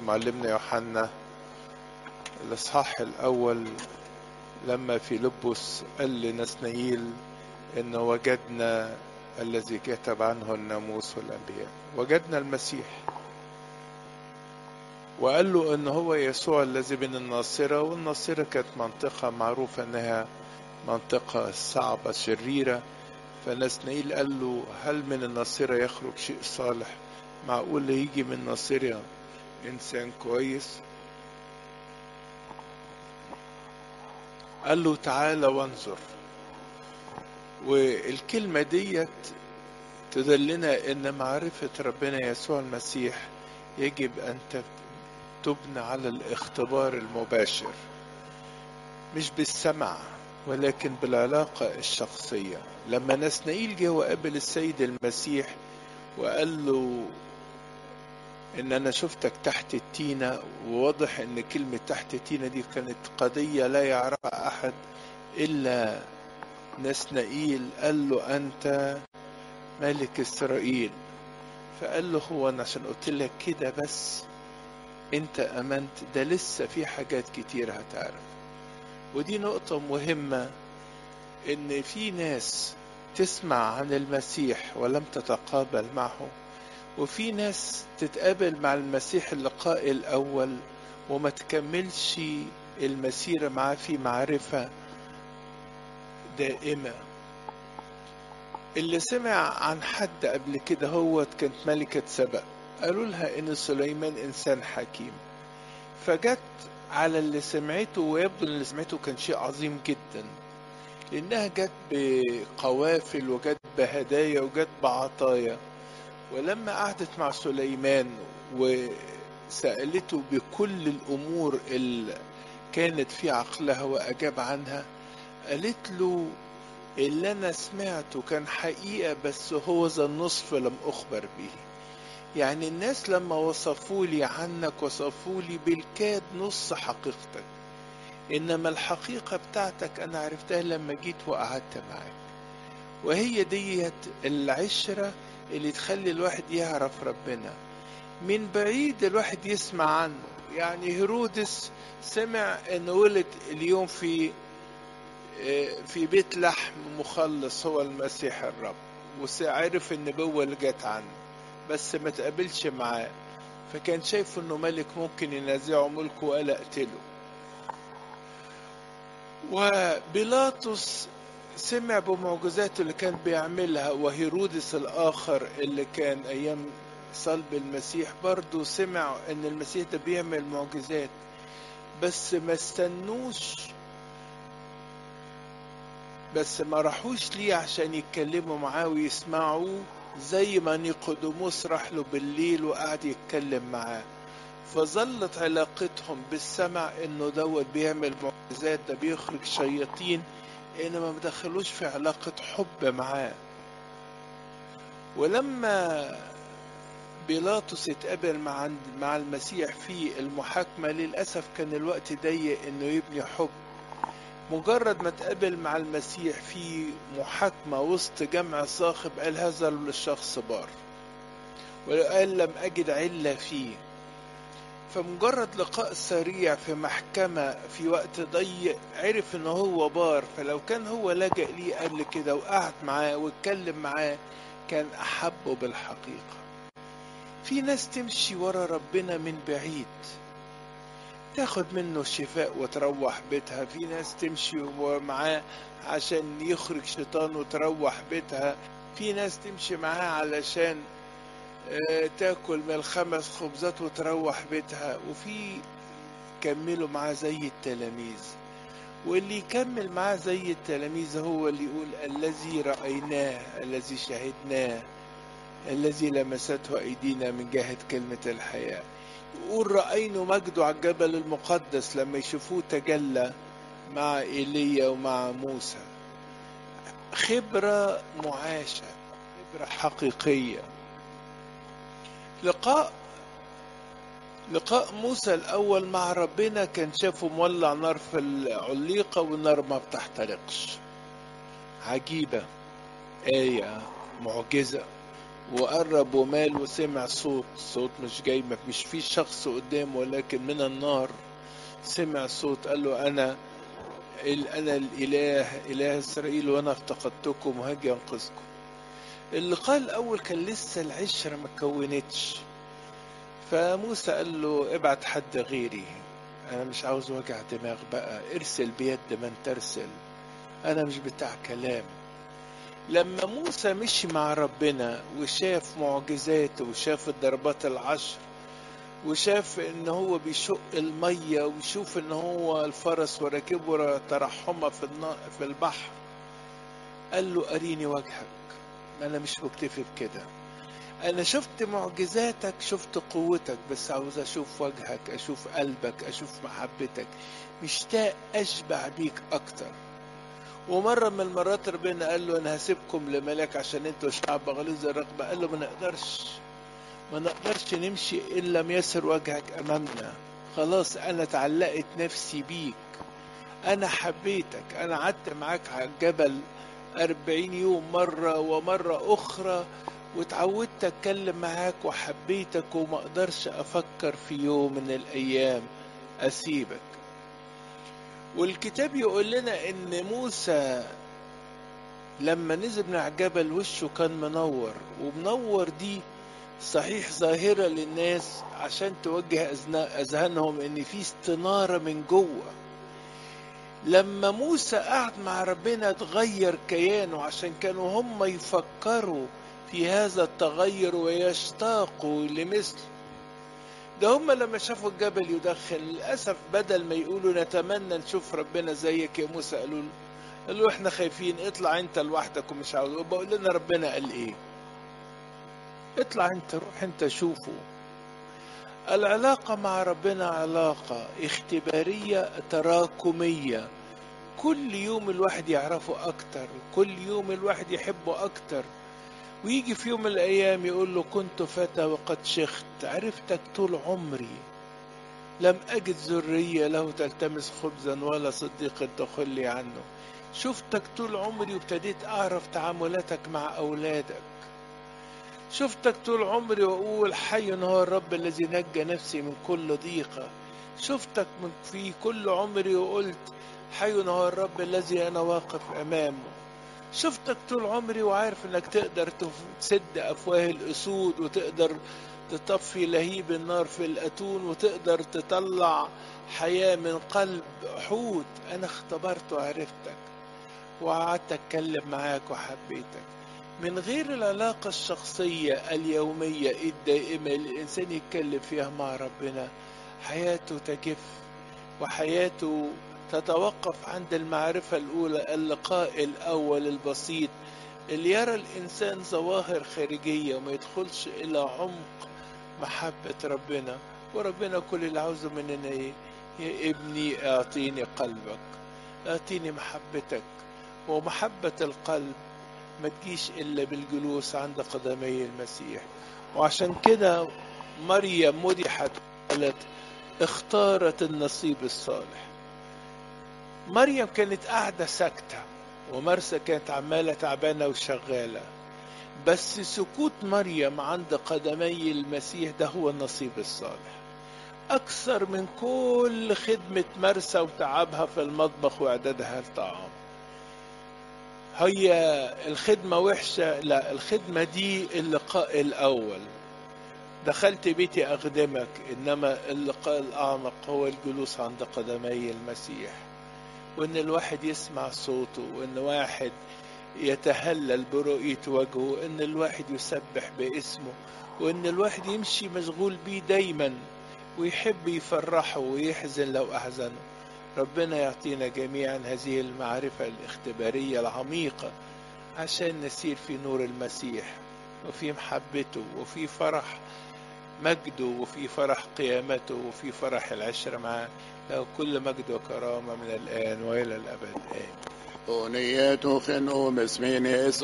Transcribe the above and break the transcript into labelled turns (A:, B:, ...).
A: معلمنا يوحنا الإصحاح الأول لما فيلبس قال لنسنيل إن وجدنا الذي كتب عنه الناموس والأنبياء وجدنا المسيح وقال له إن هو يسوع الذي من الناصرة والناصرة كانت منطقة معروفة إنها منطقة صعبة شريرة فنسنائيل قال له هل من الناصرة يخرج شيء صالح معقول يجي من ناصرة إنسان كويس قال له تعالى وانظر والكلمة ديت تدلنا ان معرفة ربنا يسوع المسيح يجب ان تبنى على الاختبار المباشر مش بالسمع ولكن بالعلاقة الشخصية لما نسنائيل جه وقابل السيد المسيح وقال له ان انا شفتك تحت التينة وواضح ان كلمة تحت التينة دي كانت قضية لا يعرفها احد الا نسنائيل قال له انت ملك اسرائيل فقال له هو انا عشان قلت لك كده بس انت امنت ده لسه في حاجات كتير هتعرف ودي نقطة مهمة ان في ناس تسمع عن المسيح ولم تتقابل معه وفي ناس تتقابل مع المسيح اللقاء الأول وما تكملش المسيرة معاه في معرفة دائمة اللي سمع عن حد قبل كده هو كانت ملكة سبأ قالوا لها إن سليمان إنسان حكيم فجت على اللي سمعته ويبدو إن اللي سمعته كان شيء عظيم جدا لأنها جت بقوافل وجت بهدايا وجت بعطايا ولما قعدت مع سليمان وسألته بكل الأمور اللي كانت في عقلها وأجاب عنها قالت له اللي أنا سمعته كان حقيقة بس هو ذا النصف لم أخبر به يعني الناس لما وصفوا لي عنك وصفوا لي بالكاد نص حقيقتك إنما الحقيقة بتاعتك أنا عرفتها لما جيت وقعدت معاك وهي ديت العشرة اللي تخلي الواحد يعرف ربنا من بعيد الواحد يسمع عنه يعني هيرودس سمع ان ولد اليوم في في بيت لحم مخلص هو المسيح الرب وعرف النبوة اللي جت عنه بس ما تقابلش معاه فكان شايف انه ملك ممكن ينازعه ملكه وقال اقتله وبيلاطس سمع بمعجزاته اللي كان بيعملها وهيرودس الآخر اللي كان أيام صلب المسيح برضه سمع إن المسيح ده بيعمل معجزات بس ما استنوش بس ما راحوش ليه عشان يتكلموا معاه ويسمعوه زي ما نيقوديموس راح له بالليل وقعد يتكلم معاه فظلت علاقتهم بالسمع انه دوت بيعمل معجزات ده بيخرج شياطين انما ما دخلوش في علاقة حب معاه ولما بيلاطس اتقابل مع مع المسيح في المحاكمة للأسف كان الوقت ضيق إنه يبني حب مجرد ما اتقابل مع المسيح في محاكمة وسط جمع صاخب قال هذا الشخص بار وقال لم أجد علة فيه فمجرد لقاء سريع في محكمة في وقت ضيق عرف ان هو بار فلو كان هو لجأ ليه قبل كده وقعد معاه واتكلم معاه كان أحبه بالحقيقة في ناس تمشي ورا ربنا من بعيد تاخد منه الشفاء وتروح بيتها في ناس تمشي معاه عشان يخرج شيطان وتروح بيتها في ناس تمشي معاه علشان تاكل من الخمس خبزات وتروح بيتها وفي كملوا معاه زي التلاميذ واللي يكمل معاه زي التلاميذ هو اللي يقول الذي رأيناه الذي شهدناه الذي لمسته أيدينا من جهة كلمة الحياة يقول رأينا مجده على الجبل المقدس لما يشوفوه تجلى مع إيليا ومع موسى خبرة معاشة خبرة حقيقية لقاء لقاء موسى الأول مع ربنا كان شافه مولع نار في العليقة والنار ما بتحترقش عجيبة آية معجزة وقرب ومال وسمع صوت صوت مش جاي مش في شخص قدامه ولكن من النار سمع صوت قال له انا انا الاله اله اسرائيل وانا افتقدتكم وهاجي انقذكم اللي قال اول كان لسه العشره ما كونتش فموسى قال له ابعت حد غيري انا مش عاوز وجع دماغ بقى ارسل بيد من ترسل انا مش بتاع كلام لما موسى مشي مع ربنا وشاف معجزاته وشاف الضربات العشر وشاف ان هو بيشق المية ويشوف ان هو الفرس وراكبه ترحمة في في البحر قال له اريني وجهك انا مش مكتفي بكده انا شفت معجزاتك شفت قوتك بس عاوز اشوف وجهك اشوف قلبك اشوف محبتك مشتاق اشبع بيك اكتر ومرة من المرات ربنا قال له انا هسيبكم لملاك عشان انتوا شعب غليظ الرقبة قال له ما نقدرش ما نقدرش نمشي ان لم يسر وجهك امامنا خلاص انا اتعلقت نفسي بيك انا حبيتك انا قعدت معاك على الجبل أربعين يوم مرة ومرة أخرى واتعودت أتكلم معاك وحبيتك وما أقدرش أفكر في يوم من الأيام أسيبك والكتاب يقول لنا إن موسى لما نزل من على الجبل وشه كان منور ومنور دي صحيح ظاهرة للناس عشان توجه أذهانهم إن في استنارة من جوه لما موسى قعد مع ربنا اتغير كيانه عشان كانوا هم يفكروا في هذا التغير ويشتاقوا لمثله ده هم لما شافوا الجبل يدخن للأسف بدل ما يقولوا نتمنى نشوف ربنا زيك يا موسى قالوا له قالوا احنا خايفين اطلع انت لوحدك ومش عاوز وبقول لنا ربنا قال ايه اطلع انت روح انت شوفه العلاقة مع ربنا علاقة اختبارية تراكمية كل يوم الواحد يعرفه أكتر كل يوم الواحد يحبه أكتر ويجي في يوم من الأيام يقول له كنت فتى وقد شخت عرفتك طول عمري لم أجد ذرية له تلتمس خبزا ولا صديق تخلي عنه شفتك طول عمري وابتديت أعرف تعاملاتك مع أولادك شفتك طول عمري وأقول حي هو الرب الذي نجى نفسي من كل ضيقة شفتك من في كل عمري وقلت حي هو الرب الذي أنا واقف أمامه شفتك طول عمري وعارف انك تقدر تسد افواه الاسود وتقدر تطفي لهيب النار في الاتون وتقدر تطلع حياة من قلب حوت انا اختبرت وعرفتك وقعدت اتكلم معاك وحبيتك من غير العلاقة الشخصية اليومية الدائمة اللي الإنسان يتكلم فيها مع ربنا حياته تجف وحياته تتوقف عند المعرفة الأولى اللقاء الأول البسيط اللي يرى الإنسان ظواهر خارجية وما يدخلش إلى عمق محبة ربنا وربنا كل اللي عاوزه مننا إيه يا ابني أعطيني قلبك أعطيني محبتك ومحبة القلب ما تجيش إلا بالجلوس عند قدمي المسيح وعشان كده مريم مدحت قالت اختارت النصيب الصالح مريم كانت قاعدة ساكتة ومرسى كانت عمالة تعبانة وشغالة بس سكوت مريم عند قدمي المسيح ده هو النصيب الصالح أكثر من كل خدمة مرسى وتعبها في المطبخ وإعدادها الطعام هي الخدمة وحشة لا الخدمة دي اللقاء الأول دخلت بيتي أخدمك إنما اللقاء الأعمق هو الجلوس عند قدمي المسيح وإن الواحد يسمع صوته وإن واحد يتهلل برؤية وجهه إن الواحد يسبح باسمه وإن الواحد يمشي مشغول بيه دايما ويحب يفرحه ويحزن لو أحزنه ربنا يعطينا جميعا هذه المعرفة الاختبارية العميقة عشان نسير في نور المسيح وفي محبته وفي فرح مجده وفي فرح قيامته وفي فرح العشرة معاه له كل مجد وكرامة من الآن وإلى الأبد آمين
B: أغنية خنوم اسمين